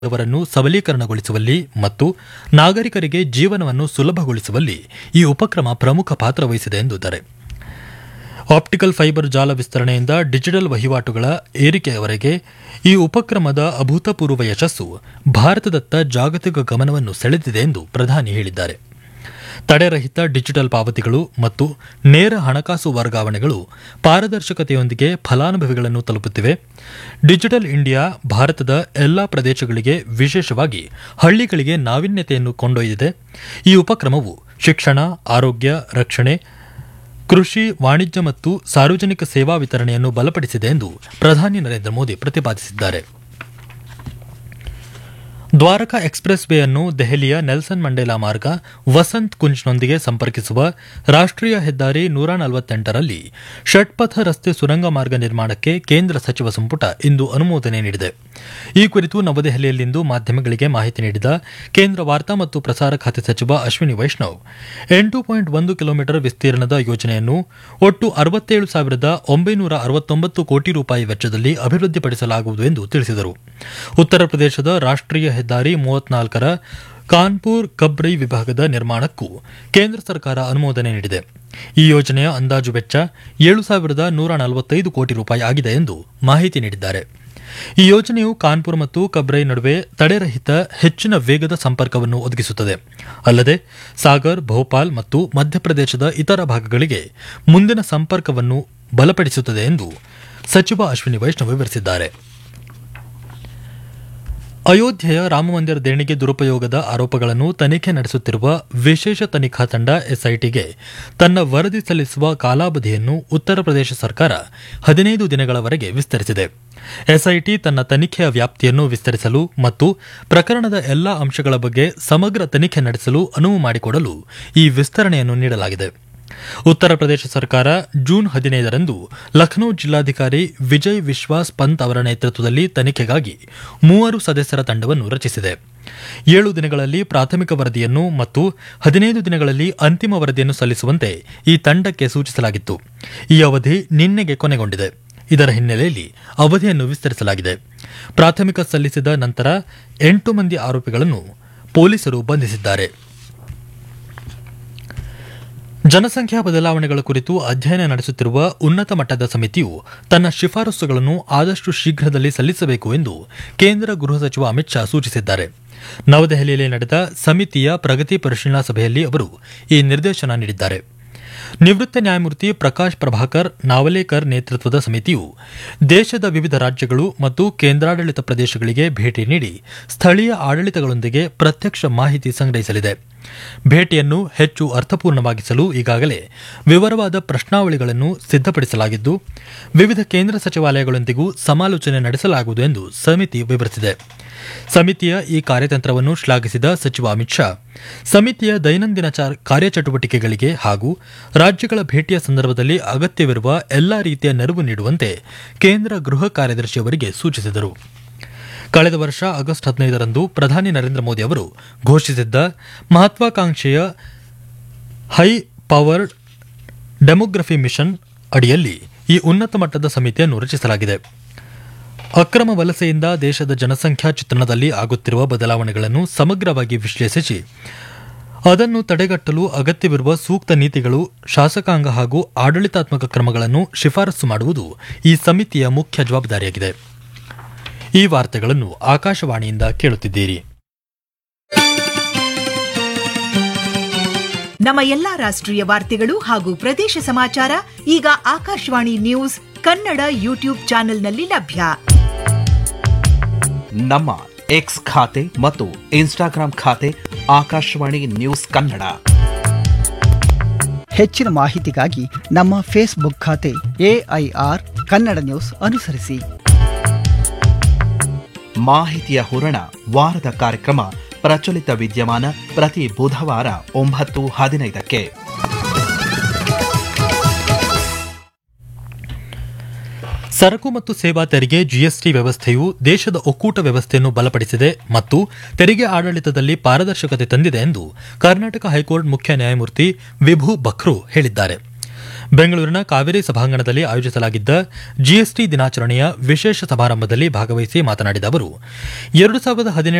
ಅವರನ್ನು ಸಬಲೀಕರಣಗೊಳಿಸುವಲ್ಲಿ ಮತ್ತು ನಾಗರಿಕರಿಗೆ ಜೀವನವನ್ನು ಸುಲಭಗೊಳಿಸುವಲ್ಲಿ ಈ ಉಪಕ್ರಮ ಪ್ರಮುಖ ಪಾತ್ರ ವಹಿಸಿದೆ ಎಂದಿದ್ದಾರೆ ಆಪ್ಟಿಕಲ್ ಫೈಬರ್ ಜಾಲ ವಿಸ್ತರಣೆಯಿಂದ ಡಿಜಿಟಲ್ ವಹಿವಾಟುಗಳ ಏರಿಕೆಯವರೆಗೆ ಈ ಉಪಕ್ರಮದ ಅಭೂತಪೂರ್ವ ಯಶಸ್ಸು ಭಾರತದತ್ತ ಜಾಗತಿಕ ಗಮನವನ್ನು ಸೆಳೆದಿದೆ ಎಂದು ಪ್ರಧಾನಿ ಹೇಳಿದ್ದಾರೆ ತಡೆರಹಿತ ಡಿಜಿಟಲ್ ಪಾವತಿಗಳು ಮತ್ತು ನೇರ ಹಣಕಾಸು ವರ್ಗಾವಣೆಗಳು ಪಾರದರ್ಶಕತೆಯೊಂದಿಗೆ ಫಲಾನುಭವಿಗಳನ್ನು ತಲುಪುತ್ತಿವೆ ಡಿಜಿಟಲ್ ಇಂಡಿಯಾ ಭಾರತದ ಎಲ್ಲಾ ಪ್ರದೇಶಗಳಿಗೆ ವಿಶೇಷವಾಗಿ ಹಳ್ಳಿಗಳಿಗೆ ನಾವೀನ್ಯತೆಯನ್ನು ಕೊಂಡೊಯ್ದಿದೆ ಈ ಉಪಕ್ರಮವು ಶಿಕ್ಷಣ ಆರೋಗ್ಯ ರಕ್ಷಣೆ ಕೃಷಿ ವಾಣಿಜ್ಯ ಮತ್ತು ಸಾರ್ವಜನಿಕ ಸೇವಾ ವಿತರಣೆಯನ್ನು ಬಲಪಡಿಸಿದೆ ಎಂದು ಪ್ರಧಾನಿ ನರೇಂದ್ರ ಮೋದಿ ಪ್ರತಿಪಾದಿಸಿದ್ದಾರೆ ದ್ವಾರಕಾ ಎಕ್ಸ್ಪ್ರೆಸ್ ವೇ ಅನ್ನು ದೆಹಲಿಯ ನೆಲ್ಸನ್ ಮಂಡೇಲಾ ಮಾರ್ಗ ವಸಂತ್ ಕುಂಜ್ನೊಂದಿಗೆ ಸಂಪರ್ಕಿಸುವ ರಾಷ್ಟ್ರೀಯ ಹೆದ್ದಾರಿ ನೂರ ನಲವತ್ತೆಂಟರಲ್ಲಿ ಷಟ್ಪಥ ರಸ್ತೆ ಸುರಂಗ ಮಾರ್ಗ ನಿರ್ಮಾಣಕ್ಕೆ ಕೇಂದ್ರ ಸಚಿವ ಸಂಪುಟ ಇಂದು ಅನುಮೋದನೆ ನೀಡಿದೆ ಈ ಕುರಿತು ನವದೆಹಲಿಯಲ್ಲಿಂದು ಮಾಧ್ಯಮಗಳಿಗೆ ಮಾಹಿತಿ ನೀಡಿದ ಕೇಂದ್ರ ವಾರ್ತಾ ಮತ್ತು ಪ್ರಸಾರ ಖಾತೆ ಸಚಿವ ಅಶ್ವಿನಿ ವೈಷ್ಣವ್ ಎಂಟು ಪಾಯಿಂಟ್ ಒಂದು ಕಿಲೋಮೀಟರ್ ವಿಸ್ತೀರ್ಣದ ಯೋಜನೆಯನ್ನು ಒಟ್ಟು ಅರವತ್ತೇಳು ಸಾವಿರದ ಒಂಬೈನೂರ ಅರವತ್ತೊಂಬತ್ತು ಕೋಟಿ ರೂಪಾಯಿ ವೆಚ್ಚದಲ್ಲಿ ಅಭಿವೃದ್ಧಿಪಡಿಸಲಾಗುವುದು ಎಂದು ತಿಳಿಸಿದರು ಉತ್ತರ ಪ್ರದೇಶದ ರಾಷ್ಟ್ರೀಯ ಹೆದ್ದಾರಿ ಮೂವತ್ನಾಲ್ಕರ ಕಾನ್ಪುರ್ ಕಬ್ರೈ ವಿಭಾಗದ ನಿರ್ಮಾಣಕ್ಕೂ ಕೇಂದ್ರ ಸರ್ಕಾರ ಅನುಮೋದನೆ ನೀಡಿದೆ ಈ ಯೋಜನೆಯ ಅಂದಾಜು ವೆಚ್ಚ ಏಳು ಸಾವಿರದ ನೂರ ನಲವತ್ತೈದು ಕೋಟಿ ರೂಪಾಯಿ ಆಗಿದೆ ಎಂದು ಮಾಹಿತಿ ನೀಡಿದ್ದಾರೆ ಈ ಯೋಜನೆಯು ಕಾನ್ಪುರ್ ಮತ್ತು ಕಬ್ರೈ ನಡುವೆ ತಡೆರಹಿತ ಹೆಚ್ಚಿನ ವೇಗದ ಸಂಪರ್ಕವನ್ನು ಒದಗಿಸುತ್ತದೆ ಅಲ್ಲದೆ ಸಾಗರ್ ಭೋಪಾಲ್ ಮತ್ತು ಮಧ್ಯಪ್ರದೇಶದ ಇತರ ಭಾಗಗಳಿಗೆ ಮುಂದಿನ ಸಂಪರ್ಕವನ್ನು ಬಲಪಡಿಸುತ್ತದೆ ಎಂದು ಸಚಿವ ಅಶ್ವಿನಿ ವೈಷ್ಣವ್ ವಿವರಿಸಿದ್ದಾರೆ ಅಯೋಧ್ಯೆಯ ರಾಮಮಂದಿರ ದೇಣಿಗೆ ದುರುಪಯೋಗದ ಆರೋಪಗಳನ್ನು ತನಿಖೆ ನಡೆಸುತ್ತಿರುವ ವಿಶೇಷ ತನಿಖಾ ತಂಡ ಎಸ್ಐಟಿಗೆ ತನ್ನ ವರದಿ ಸಲ್ಲಿಸುವ ಕಾಲಾವಧಿಯನ್ನು ಉತ್ತರ ಪ್ರದೇಶ ಸರ್ಕಾರ ಹದಿನೈದು ದಿನಗಳವರೆಗೆ ವಿಸ್ತರಿಸಿದೆ ಎಸ್ಐಟಿ ತನ್ನ ತನಿಖೆಯ ವ್ಯಾಪ್ತಿಯನ್ನು ವಿಸ್ತರಿಸಲು ಮತ್ತು ಪ್ರಕರಣದ ಎಲ್ಲಾ ಅಂಶಗಳ ಬಗ್ಗೆ ಸಮಗ್ರ ತನಿಖೆ ನಡೆಸಲು ಅನುವು ಮಾಡಿಕೊಡಲು ಈ ವಿಸ್ತರಣೆಯನ್ನು ನೀಡಲಾಗಿದೆ ಉತ್ತರ ಪ್ರದೇಶ ಸರ್ಕಾರ ಜೂನ್ ಹದಿನೈದರಂದು ಲಖನೌ ಜಿಲ್ಲಾಧಿಕಾರಿ ವಿಜಯ್ ವಿಶ್ವಾಸ್ ಪಂತ್ ಅವರ ನೇತೃತ್ವದಲ್ಲಿ ತನಿಖೆಗಾಗಿ ಮೂವರು ಸದಸ್ಯರ ತಂಡವನ್ನು ರಚಿಸಿದೆ ಏಳು ದಿನಗಳಲ್ಲಿ ಪ್ರಾಥಮಿಕ ವರದಿಯನ್ನು ಮತ್ತು ಹದಿನೈದು ದಿನಗಳಲ್ಲಿ ಅಂತಿಮ ವರದಿಯನ್ನು ಸಲ್ಲಿಸುವಂತೆ ಈ ತಂಡಕ್ಕೆ ಸೂಚಿಸಲಾಗಿತ್ತು ಈ ಅವಧಿ ನಿನ್ನೆಗೆ ಕೊನೆಗೊಂಡಿದೆ ಇದರ ಹಿನ್ನೆಲೆಯಲ್ಲಿ ಅವಧಿಯನ್ನು ವಿಸ್ತರಿಸಲಾಗಿದೆ ಪ್ರಾಥಮಿಕ ಸಲ್ಲಿಸಿದ ನಂತರ ಎಂಟು ಮಂದಿ ಆರೋಪಿಗಳನ್ನು ಪೊಲೀಸರು ಬಂಧಿಸಿದ್ದಾರೆ ಜನಸಂಖ್ಯಾ ಬದಲಾವಣೆಗಳ ಕುರಿತು ಅಧ್ಯಯನ ನಡೆಸುತ್ತಿರುವ ಉನ್ನತ ಮಟ್ಟದ ಸಮಿತಿಯು ತನ್ನ ಶಿಫಾರಸುಗಳನ್ನು ಆದಷ್ಟು ಶೀಘ್ರದಲ್ಲಿ ಸಲ್ಲಿಸಬೇಕು ಎಂದು ಕೇಂದ್ರ ಗೃಹ ಸಚಿವ ಅಮಿತ್ ಶಾ ಸೂಚಿಸಿದ್ದಾರೆ ನವದೆಹಲಿಯಲ್ಲಿ ನಡೆದ ಸಮಿತಿಯ ಪ್ರಗತಿ ಪರಿಶೀಲನಾ ಸಭೆಯಲ್ಲಿ ಅವರು ಈ ನಿರ್ದೇಶನ ನೀಡಿದ್ದಾರೆ ನಿವೃತ್ತ ನ್ಯಾಯಮೂರ್ತಿ ಪ್ರಕಾಶ್ ಪ್ರಭಾಕರ್ ನಾವಲೇಕರ್ ನೇತೃತ್ವದ ಸಮಿತಿಯು ದೇಶದ ವಿವಿಧ ರಾಜ್ಯಗಳು ಮತ್ತು ಕೇಂದ್ರಾಡಳಿತ ಪ್ರದೇಶಗಳಿಗೆ ಭೇಟಿ ನೀಡಿ ಸ್ಥಳೀಯ ಆಡಳಿತಗಳೊಂದಿಗೆ ಪ್ರತ್ಯಕ್ಷ ಮಾಹಿತಿ ಸಂಗ್ರಹಿಸಲಿದೆ ಭೇಟಿಯನ್ನು ಹೆಚ್ಚು ಅರ್ಥಪೂರ್ಣವಾಗಿಸಲು ಈಗಾಗಲೇ ವಿವರವಾದ ಪ್ರಶ್ನಾವಳಿಗಳನ್ನು ಸಿದ್ಧಪಡಿಸಲಾಗಿದ್ದು ವಿವಿಧ ಕೇಂದ್ರ ಸಚಿವಾಲಯಗಳೊಂದಿಗೂ ಸಮಾಲೋಚನೆ ನಡೆಸಲಾಗುವುದು ಎಂದು ಸಮಿತಿ ವಿವರಿಸಿದೆ ಸಮಿತಿಯ ಈ ಕಾರ್ಯತಂತ್ರವನ್ನು ಶ್ಲಾಘಿಸಿದ ಸಚಿವ ಅಮಿತ್ ಶಾ ಸಮಿತಿಯ ದೈನಂದಿನ ಕಾರ್ಯಚಟುವಟಿಕೆಗಳಿಗೆ ಹಾಗೂ ರಾಜ್ಯಗಳ ಭೇಟಿಯ ಸಂದರ್ಭದಲ್ಲಿ ಅಗತ್ಯವಿರುವ ಎಲ್ಲಾ ರೀತಿಯ ನೆರವು ನೀಡುವಂತೆ ಕೇಂದ್ರ ಗೃಹ ಕಾರ್ಯದರ್ಶಿಯವರಿಗೆ ಸೂಚಿಸಿದರು ಕಳೆದ ವರ್ಷ ಆಗಸ್ಟ್ ಹದಿನೈದರಂದು ಪ್ರಧಾನಿ ನರೇಂದ್ರ ಮೋದಿ ಅವರು ಘೋಷಿಸಿದ್ದ ಮಹತ್ವಾಕಾಂಕ್ಷೆಯ ಹೈ ಪವರ್ಡ್ ಡೆಮೋಗ್ರಫಿ ಮಿಷನ್ ಅಡಿಯಲ್ಲಿ ಈ ಉನ್ನತ ಮಟ್ಟದ ಸಮಿತಿಯನ್ನು ರಚಿಸಲಾಗಿದೆ ಅಕ್ರಮ ವಲಸೆಯಿಂದ ದೇಶದ ಜನಸಂಖ್ಯಾ ಚಿತ್ರಣದಲ್ಲಿ ಆಗುತ್ತಿರುವ ಬದಲಾವಣೆಗಳನ್ನು ಸಮಗ್ರವಾಗಿ ವಿಶ್ಲೇಷಿಸಿ ಅದನ್ನು ತಡೆಗಟ್ಟಲು ಅಗತ್ಯವಿರುವ ಸೂಕ್ತ ನೀತಿಗಳು ಶಾಸಕಾಂಗ ಹಾಗೂ ಆಡಳಿತಾತ್ಮಕ ಕ್ರಮಗಳನ್ನು ಶಿಫಾರಸು ಮಾಡುವುದು ಈ ಸಮಿತಿಯ ಮುಖ್ಯ ಜವಾಬ್ದಾರಿಯಾಗಿದೆ ಈ ವಾರ್ತೆಗಳನ್ನು ಆಕಾಶವಾಣಿಯಿಂದ ಕೇಳುತ್ತಿದ್ದೀರಿ ನಮ್ಮ ಎಲ್ಲಾ ರಾಷ್ಟ್ರೀಯ ವಾರ್ತೆಗಳು ಹಾಗೂ ಪ್ರದೇಶ ಸಮಾಚಾರ ಈಗ ಆಕಾಶವಾಣಿ ನ್ಯೂಸ್ ಕನ್ನಡ ಯೂಟ್ಯೂಬ್ ಚಾನೆಲ್ನಲ್ಲಿ ಲಭ್ಯ ನಮ್ಮ ಎಕ್ಸ್ ಖಾತೆ ಮತ್ತು ಇನ್ಸ್ಟಾಗ್ರಾಂ ಖಾತೆ ಆಕಾಶವಾಣಿ ನ್ಯೂಸ್ ಕನ್ನಡ ಹೆಚ್ಚಿನ ಮಾಹಿತಿಗಾಗಿ ನಮ್ಮ ಫೇಸ್ಬುಕ್ ಖಾತೆ ಎಐಆರ್ ಕನ್ನಡ ನ್ಯೂಸ್ ಅನುಸರಿಸಿ ಮಾಹಿತಿಯ ಹೂರಣ ವಾರದ ಕಾರ್ಯಕ್ರಮ ಪ್ರಚಲಿತ ವಿದ್ಯಮಾನ ಪ್ರತಿ ಬುಧವಾರ ಒಂಬತ್ತು ಹದಿನೈದಕ್ಕೆ ಸರಕು ಮತ್ತು ಸೇವಾ ತೆರಿಗೆ ಜಿಎಸ್ಟಿ ವ್ಯವಸ್ಥೆಯು ದೇಶದ ಒಕ್ಕೂಟ ವ್ಯವಸ್ಥೆಯನ್ನು ಬಲಪಡಿಸಿದೆ ಮತ್ತು ತೆರಿಗೆ ಆಡಳಿತದಲ್ಲಿ ಪಾರದರ್ಶಕತೆ ತಂದಿದೆ ಎಂದು ಕರ್ನಾಟಕ ಹೈಕೋರ್ಟ್ ಮುಖ್ಯ ನ್ಯಾಯಮೂರ್ತಿ ವಿಭು ಬಖ್ರು ಹೇಳಿದ್ದಾರೆ ಬೆಂಗಳೂರಿನ ಕಾವೇರಿ ಸಭಾಂಗಣದಲ್ಲಿ ಆಯೋಜಿಸಲಾಗಿದ್ದ ಜಿಎಸ್ಟಿ ದಿನಾಚರಣೆಯ ವಿಶೇಷ ಸಮಾರಂಭದಲ್ಲಿ ಭಾಗವಹಿಸಿ ಮಾತನಾಡಿದ ಅವರು ಎರಡು ಸಾವಿರದ ಹದಿನೇಳು